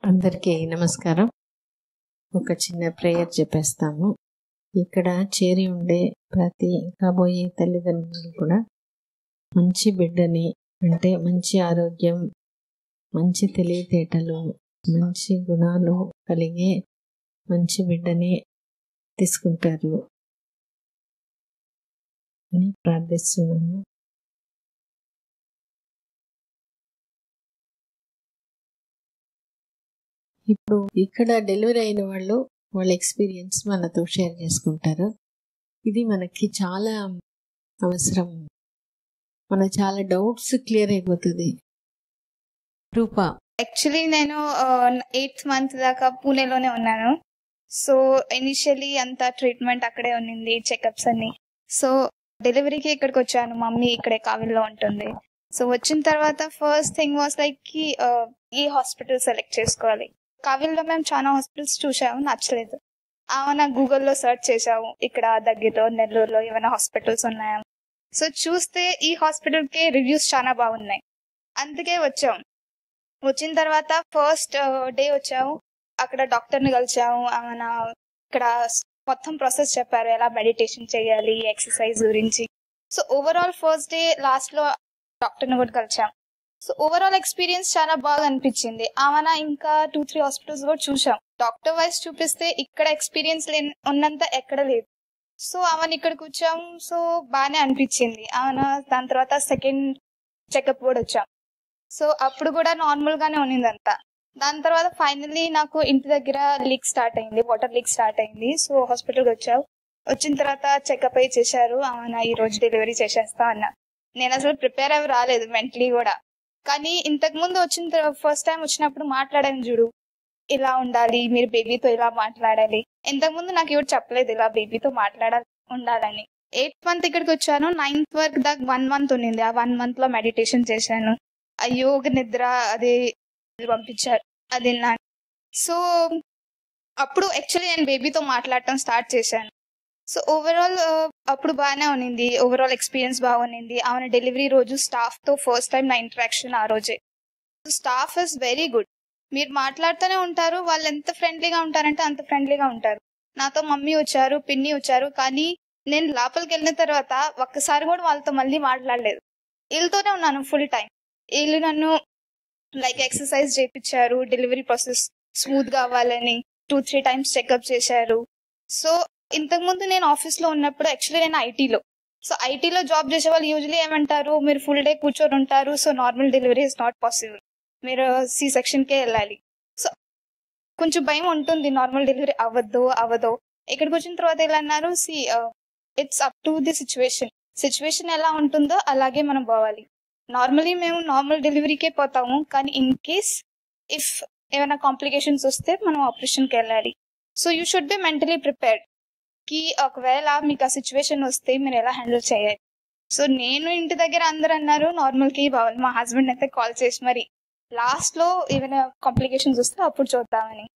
అందరికీ నమస్కారం ఒక చిన్న ప్రేయర్ చెప్పేస్తాము ఇక్కడ చేరి ఉండే ప్రతి కాబోయే తల్లిదండ్రులు కూడా మంచి బిడ్డని అంటే మంచి ఆరోగ్యం మంచి తెలివితేటలు మంచి గుణాలు కలిగే మంచి బిడ్డని తీసుకుంటారు అని ప్రార్థిస్తున్నాను ఇప్పుడు ఇక్కడ డెలివరీ అయిన వాళ్ళు వాళ్ళ ఎక్స్పీరియన్స్ మనతో షేర్ చేసుకుంటారు ఇది మనకి చాలా అవసరం మన చాలా డౌట్స్ క్లియర్ అయిపోతుంది రూప యాక్చువల్లీ నేను ఎయిత్ మంత్ దాకా పూణేలోనే ఉన్నాను సో ఇనిషియలీ అంత ట్రీట్మెంట్ అక్కడే ఉన్నింది చెకప్స్ అన్ని సో డెలివరీకి ఇక్కడికి వచ్చాను మమ్మీ ఇక్కడే కావిల్లో ఉంటుంది సో వచ్చిన తర్వాత ఫస్ట్ థింగ్ వాస్ లైక్ కి ఆ, ఈ హాస్పిటల్ సెలెక్ట్ చేసుకోవాలి కావిల్లో మేము చాలా హాస్పిటల్స్ చూసాము నచ్చలేదు ఆమె గూగుల్లో సెర్చ్ చేసాము ఇక్కడ దగ్గరలో నెల్లూరులో ఏమైనా హాస్పిటల్స్ ఉన్నాయా సో చూస్తే ఈ హాస్పిటల్ కి రివ్యూస్ చాలా బాగున్నాయి అందుకే వచ్చాం వచ్చిన తర్వాత ఫస్ట్ డే వచ్చాము అక్కడ డాక్టర్ ని కలిసాము ఆమెన ఇక్కడ మొత్తం ప్రాసెస్ చెప్పారు ఎలా మెడిటేషన్ చేయాలి ఎక్సర్సైజ్ గురించి so overall first day last లో డాక్టర్ ని కూడా కలిసాం సో ఓవరాల్ ఎక్స్పీరియన్స్ చాలా బాగా అనిపించింది ఆమెన ఇంకా టూ త్రీ హాస్పిటల్స్ కూడా చూసాం డాక్టర్ వైజ్ చూపిస్తే ఇక్కడ ఎక్స్పీరియన్స్ ఉన్నంత ఎక్కడ లేదు సో ఆమెను ఇక్కడికి వచ్చాము సో బాగానే అనిపించింది ఆమెన దాని తర్వాత సెకండ్ చెకప్ కూడా వచ్చాం సో అప్పుడు కూడా నార్మల్ గానే ఉన్నింది అంతా దాని తర్వాత ఫైనల్లీ నాకు ఇంటి దగ్గర లీక్ స్టార్ట్ అయింది వాటర్ లీక్ స్టార్ట్ అయింది సో హాస్పిటల్కి వచ్చావు వచ్చిన తర్వాత చెకప్ అయి చేశారు అవునా ఈ రోజు డెలివరీ చేసేస్తా అన్నా నేను అసలు ప్రిపేర్ అవి రాలేదు మెంటలీ కూడా కానీ ఇంతకు ముందు వచ్చిన తర్వాత ఫస్ట్ టైం వచ్చినప్పుడు మాట్లాడాను చూడు ఇలా ఉండాలి మీరు బేబీతో ఇలా మాట్లాడాలి ఇంతకు ముందు నాకు ఎవరు చెప్పలేదు ఇలా బేబీతో మాట్లాడాలి ఉండాలని ఎయిత్ మంత్ ఇక్కడికి వచ్చాను నైన్త్ వరకు దాకా వన్ మంత్ ఉన్నింది ఆ వన్ మంత్ లో మెడిటేషన్ చేశాను ఆ యోగ నిద్ర అది పంపించారు అది నా సో అప్పుడు యాక్చువల్లీ నేను బేబీతో మాట్లాడటం స్టార్ట్ చేశాను సో ఓవరాల్ అప్పుడు బాగానే ఉన్నింది ఓవరాల్ ఎక్స్పీరియన్స్ బాగుంది ఆమె డెలివరీ రోజు స్టాఫ్ తో ఫస్ట్ టైం నా ఇంటరాక్షన్ ఆ రోజే స్టాఫ్ ఇస్ వెరీ గుడ్ మీరు మాట్లాడుతూనే ఉంటారు వాళ్ళు ఎంత ఫ్రెండ్లీగా ఉంటారంటే అంత ఫ్రెండ్లీగా ఉంటారు నాతో మమ్మీ వచ్చారు పిన్ని వచ్చారు కానీ నేను లోపలికి వెళ్ళిన తర్వాత ఒక్కసారి కూడా వాళ్ళతో మళ్ళీ మాట్లాడలేదు వీళ్ళతోనే ఉన్నాను ఫుల్ టైం వీళ్ళు నన్ను లైక్ ఎక్సర్సైజ్ చేయించారు డెలివరీ ప్రాసెస్ స్మూత్ గా అవ్వాలని టూ త్రీ టైమ్స్ చెకప్ చేశారు సో ఇంతకు ముందు నేను ఆఫీస్ లో ఉన్నప్పుడు యాక్చువల్లీ నేను ఐటీలో సో ఐటీలో జాబ్ చేసే వాళ్ళు యూజువలీ ఏమంటారు మీరు ఫుల్ డే కూర్చొని ఉంటారు so normal delivery is not possible మీరు సి సెక్షన్ కే వెళ్ళాలి సో కొంచెం భయం ఉంటుంది నార్మల్ డెలివరీ అవ్వద్దు అవ్వదు ఇక్కడికి వచ్చిన తర్వాత ఎలా అన్నారు see it's up to the situation situation ఎలా ఉంటుందో అలాగే మనం పోవాలి నార్మలీ మేము నార్మల్ డెలివరీకే పోతాము కానీ ఇన్ కేస్ ఇఫ్ ఏమైనా కాంప్లికేషన్స్ వస్తే మనం ఆపరేషన్కి వెళ్ళాలి so you should be mentally prepared కి ఒకవేళ మీకు ఆ సిచ్యువేషన్ వస్తే మీరు ఎలా హ్యాండిల్ చేయాలి సో నేను ఇంటి దగ్గర అందరు అన్నారు నార్మల్ కి బావాలి మా హస్బెండ్ అయితే కాల్ చేసి మరి లాస్ట్ లో ఏమైనా కాంప్లికేషన్స్ వస్తే అప్పుడు చూద్దామని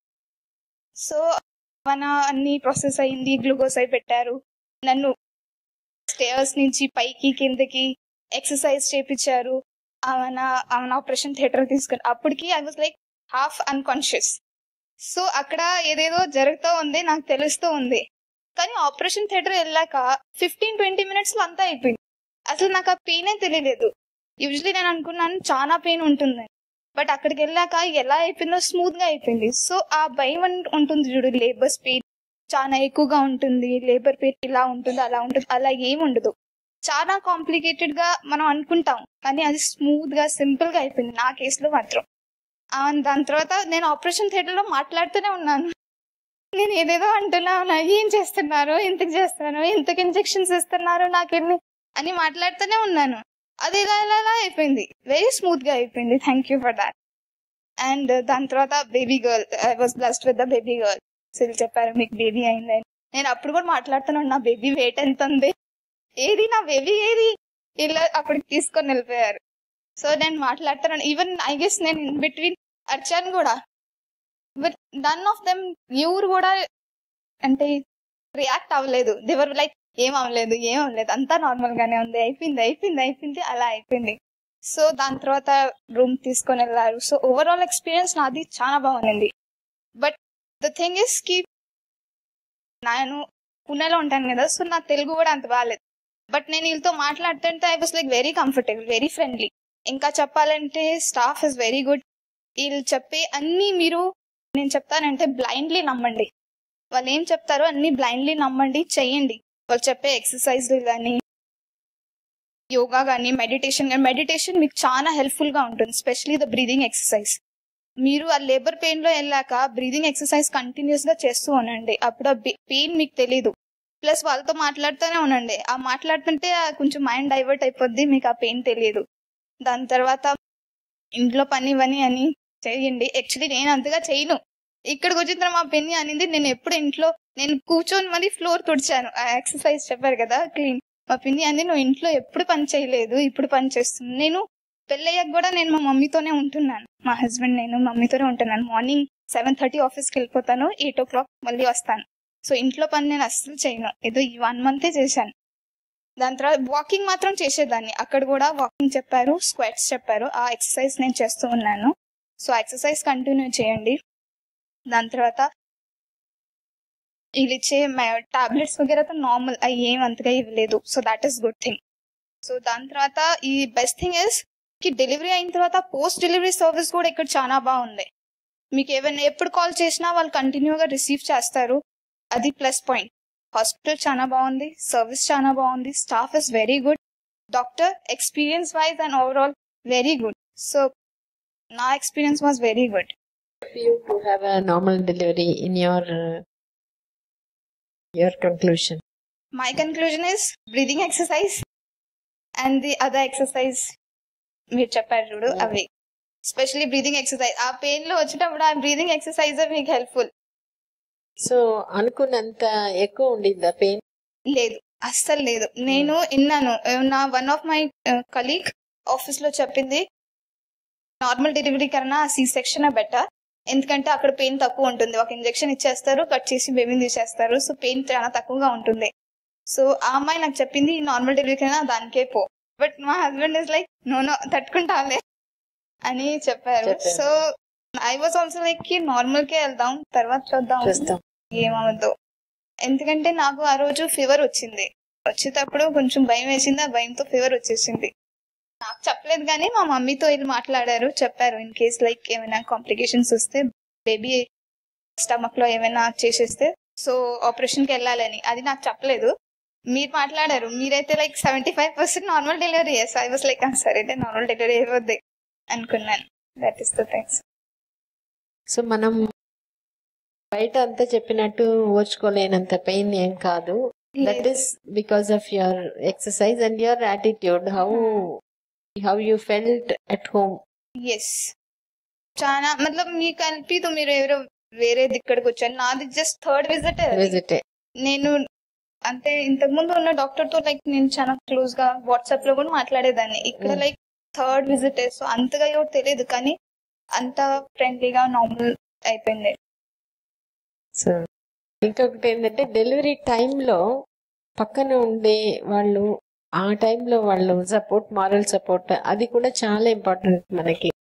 సో మన అన్ని ప్రాసెస్ అయింది గ్లూకోజ్ అయి పెట్టారు నన్ను స్టేర్స్ నుంచి పైకి కిందకి ఎక్సర్సైజ్ చేపించారు ఆమెన ఆమెన ఆపరేషన్ థియేటర్ తీసుకుని అప్పటికి I was like half unconscious so అక్కడ ఏదేదో జరుగుతూ ఉంది నాకు తెలుస్తూ ఉంది కానీ ఆపరేషన్ థియేటర్ వెళ్ళాక ఫిఫ్టీన్ ట్వంటీ మినిట్స్ లో అంతా అయిపోయింది అసలు నాకు ఆ పెయినే తెలియలేదు యూజువలీ నేను అనుకున్నాను చాలా పెయిన్ ఉంటుంది బట్ అక్కడికి వెళ్ళాక ఎలా అయిపోయిందో స్మూత్ గా అయిపోయింది సో ఆ భయం అన్- ఉంటుంది చూడు లేబర్ స్పీడ్ చాలా ఎక్కువగా ఉంటుంది లేబర్ పెయిన్ ఇలా ఉంటుంది అలా ఉంటుంది అలా ఏం ఉండదు చాలా కాంప్లికేటెడ్ గా మనం అనుకుంటాం కానీ అది స్మూత్ గా సింపుల్ గా అయిపోయింది నా కేసులో మాత్రం ఆ, దాని తర్వాత నేను ఆపరేషన్ థియేటర్ లో మాట్లాడుతూనే ఉన్నాను నేను ఏదేదో అంటున్నా "నా ఏం చేస్తున్నారు ఇంతకు చేస్తున్నారు ఇంతకు ఇంజెక్షన్స్ ఇస్తున్నారు నాకు ఎన్ని అని మాట్లాడుతూనే ఉన్నాను అది ఇలా ఇలా ఇలా అయిపోయింది వెరీ స్మూత్ గా అయిపోయింది thank you for that and దాని తర్వాత baby girl I was blessed with the baby girl సిల్ చెప్పారు మీకు బేబీ అయిందని నేను అప్పుడు కూడా మాట్లాడుతున్నాను నా బేబీ వెయిట్ ఎంత ఉంది ఏది నా బేబీ ఏది ఇలా అప్పటికి తీసుకొని వెళ్ళిపోయారు సో నేను మాట్లాడుతున్నాను ఈవెన్ ఐ గెస్ నేను ఇన్ బిట్వీన్ అర్చాను కూడా బట్ నన్ ఆఫ్ దెమ్ ఎవరు కూడా అంటే రియాక్ట్ అవ్వలేదు దేవర్ లైక్ ఏం అవ్వలేదు ఏం అవ్వలేదు అంతా నార్మల్ గానే ఉంది అయిపోయింది అయిపోయింది అయిపోయింది అలా అయిపోయింది సో దాని తర్వాత రూమ్ తీసుకొని వెళ్ళారు సో ఓవరాల్ ఎక్స్పీరియన్స్ నాది చాలా బాగుంది బట్ ద థింగ్ ఇస్ కి నేను పుణెలో ఉంటాను కదా సో నా తెలుగు కూడా అంత బాగాలేదు బట్ నేను వీళ్ళతో మాట్లాడుతుంటే I was like very comfortable very friendly ఇంకా చెప్పాలంటే స్టాఫ్ ఇస్ వెరీ గుడ్ వీళ్ళు చెప్పే అన్ని మీరు నేను చెప్తానంటే బ్లైండ్లీ నమ్మండి వాళ్ళు ఏం చెప్తారో అన్ని బ్లైండ్లీ నమ్మండి చెయ్యండి వాళ్ళు చెప్పే ఎక్సర్సైజ్లు కానీ యోగా కానీ మెడిటేషన్ కానీ మెడిటేషన్ మీకు చాలా హెల్ప్ఫుల్ గా ఉంటుంది స్పెషలీ ద బ్రీదింగ్ ఎక్సర్సైజ్ మీరు ఆ లేబర్ పెయిన్ లో వెళ్ళాక బ్రీదింగ్ ఎక్సర్సైజ్ కంటిన్యూస్ గా చేస్తూ ఉండండి అప్పుడు ఆ పెయిన్ మీకు తెలీదు ప్లస్ వాళ్ళతో మాట్లాడుతూనే ఉండండి ఆ మాట్లాడుతుంటే ఆ కొంచెం మైండ్ డైవర్ట్ అయిపోద్ది మీకు ఆ పెయిన్ తెలియదు దాని తర్వాత ఇంట్లో పని ఇవన్నీ అని చేయండి యాక్చువల్లీ నేను అంతగా చేయను ఇక్కడికి వచ్చిన తర్వాత మా పెన్ని అనింది నేను ఎప్పుడు ఇంట్లో నేను కూర్చొని మరి ఫ్లోర్ తుడిచాను ఆ ఎక్సర్సైజ్ చెప్పారు కదా క్లీన్ మా పిన్ని అంది నువ్వు ఇంట్లో ఎప్పుడు పని చేయలేదు ఇప్పుడు పని చేస్తుంది నేను పెళ్ళయ్యాక కూడా నేను మా మమ్మీతోనే ఉంటున్నాను మా హస్బెండ్ నేను మమ్మీతోనే ఉంటున్నాను మార్నింగ్ సెవెన్ థర్టీ ఆఫీస్కి వెళ్ళిపోతాను ఎయిట్ ఓ క్లాక్ మళ్ళీ వస్తాను సో ఇంట్లో పని నేను అస్సలు చేయను ఏదో ఈ వన్ మంతే చేశాను దాని తర్వాత వాకింగ్ మాత్రం చేసేదాన్ని అక్కడ కూడా వాకింగ్ చెప్పారు స్క్వాట్స్ చెప్పారు ఆ ఎక్సర్సైజ్ నేను చేస్తూ ఉన్నాను సో ఎక్సర్సైజ్ కంటిన్యూ చేయండి దాని తర్వాత వీళ్ళు ఇచ్చే టాబ్లెట్స్ వగేరా నార్మల్ అవి ఏం అంతగా ఇవ్వలేదు so that is good thing so దాని తర్వాత ఈ బెస్ట్ థింగ్ ఇస్ కి డెలివరీ అయిన తర్వాత పోస్ట్ డెలివరీ సర్వీస్ కూడా ఇక్కడ చాలా బాగుంది మీకు ఏమైనా ఎప్పుడు కాల్ చేసినా వాళ్ళు కంటిన్యూగా రిసీవ్ చేస్తారు అది ప్లస్ పాయింట్ హాస్పిటల్ చాలా బాగుంది సర్వీస్ చాలా బాగుంది staff is very good doctor experience wise and overall very good so నా experience was very good you to have a normal delivery in your uh, your conclusion my conclusion is breathing exercise and the other exercise మీరు చెప్పారు చూడు Yeah. అవి specially breathing exercise ఆ pain లో వచ్చేటప్పుడు ఆ breathing exercise మీకు helpful so అనుకున్నంత ఎక్కువ ఉండిందా పెయిన్ లేదు అస్సలు లేదు నేను విన్నాను ఆ, నా one of my colleague office లో చెప్పింది నార్మల్ డెలివరీ కన్నా సి సెక్షన్ బెటర్ ఎందుకంటే అక్కడ పెయిన్ తక్కువ ఉంటుంది ఒక ఇంజెక్షన్ ఇచ్చేస్తారు కట్ చేసి బేబీని తీసేస్తారు సో పెయిన్ చాలా తక్కువగా ఉంటుంది సో ఆ అమ్మాయి నాకు చెప్పింది నార్మల్ డెలివరీ కన్నా దానికే పో బట్ మా husband is like no no తట్టుకుంటాలే అని చెప్పారు చెప్పారు. So I was also like కి నార్మల్ కే వెళ్దాం తర్వాత చూద్దాం చూస్తాం ఏమవద్దు ఎందుకంటే నాకు ఆ రోజు ఫీవర్ వచ్చింది వచ్చేటప్పుడు కొంచెం భయం వేసింది ఆ భయంతో ఫీవర్ వచ్చేసింది నాకు చెప్పలేదు కానీ మా మమ్మీతో వెళ్ళి మాట్లాడారు చెప్పారు ఇన్ కేస్ లైక్ ఏమైనా కాంప్లికేషన్స్ వస్తే బేబీ స్టమక్ లో ఏమైనా చేసేస్తే సో ఆపరేషన్ కి వెళ్ళాలని అది నాకు చెప్పలేదు మీరు మాట్లాడారు మీరైతే like seventy five percent normal delivery yes I was like సరే నార్మల్ డెలివరీ అయిపోద్ది అనుకున్నాను that is the things so మనం బయట అంతా చెప్పినట్టు ఓర్చుకోలేనంత పెయిన్ ఏం కాదు that is because of your exercise and your attitude how how you felt at home yes చాలా మతలబ్ మీకు అనిపిదు మీరు ఎవరో వేరేది ఇక్కడికి వచ్చారు నాది జస్ట్ థర్డ్ విజిట్ విజిట్ నేను అంటే ఇంతకు ముందు ఉన్న డాక్టర్ తో లైక్ నేను చాలా క్లోజ్ గా వాట్సాప్ లో కూడా మాట్లాడేదాన్ని ఇక్కడ Mm. Like third visit so అంతగా ఎవరు తెలియదు కానీ అంత ఫ్రెండ్లీగా నార్మల్ అయిపోయింది సో ఇంకొకటి ఏంటంటే డెలివరీ టైంలో పక్కన ఉండే వాళ్ళు ఆ టైంలో వాళ్ళు సపోర్ట్ మారల్ సపోర్ట్ అది కూడా చాలా ఇంపార్టెంట్ మనకి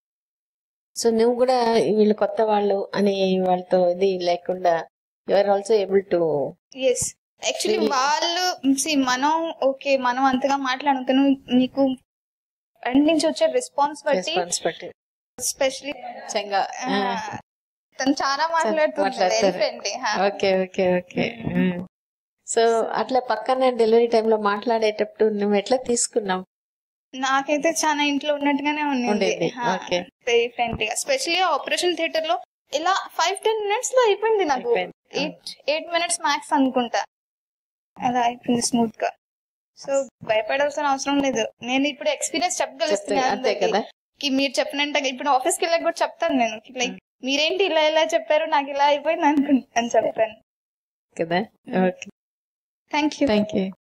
సో నువ్వు కూడా వీళ్ళు కొత్త వాళ్ళు అని వాళ్ళతో ఇది లేకుండా you are also able to yes actually Really? వాళ్ళు see, మనం ఓకే మనం అంతగా మాట్లాడుతాను మీకు ఫ్రెండ్ నుంచి వచ్చే రెస్పాన్స్ బట్టి రెస్పాన్సిబిలిటీ స్పెషలీ చంగా తను చాలా మాట్లాడుతుంది వెరీ మాట్లాడతారు. Friendly okay okay okay so అట్లా పక్కన డెలివరీ టైంలో మాట్లాడేటప్పుడు నువ్వు ఎట్లా తీసుకున్నావు నాకైతే చాలా ఇంట్లో ఉన్నట్టుగానే ఉంది ఉండేది, okay. వెరీ ఫ్రెండ్లీగా స్పెషల్లీ ఆపరేషన్ థియేటర్ లో ఇలా ఫైవ్ టెన్ మినిట్స్ లో అయిపోయింది నాకు అయిపోయింది. ఎయిట్ ఎయిట్ మినిట్స్ మ్యాక్స్ అనుకుంటా అలా అయిపోయింది స్మూత్ గా సో భయపడాల్సిన అవసరం లేదు నేను ఇప్పుడు ఎక్స్పీరియన్స్ చెప్తే చెప్పగలుగుతున్నాను అంతే అందరికీ. కదా కి మీరు చెప్పినట్టు ఇప్పుడు ఆఫీస్కి వెళ్ళాక కూడా చెప్తాను నేను లైక్ మీరేంటి ఇలా ఇలా చెప్పారు నాకు ఇలా అయిపోయింది అనుకుంటాను చెప్తాను కదా okay thank you thank you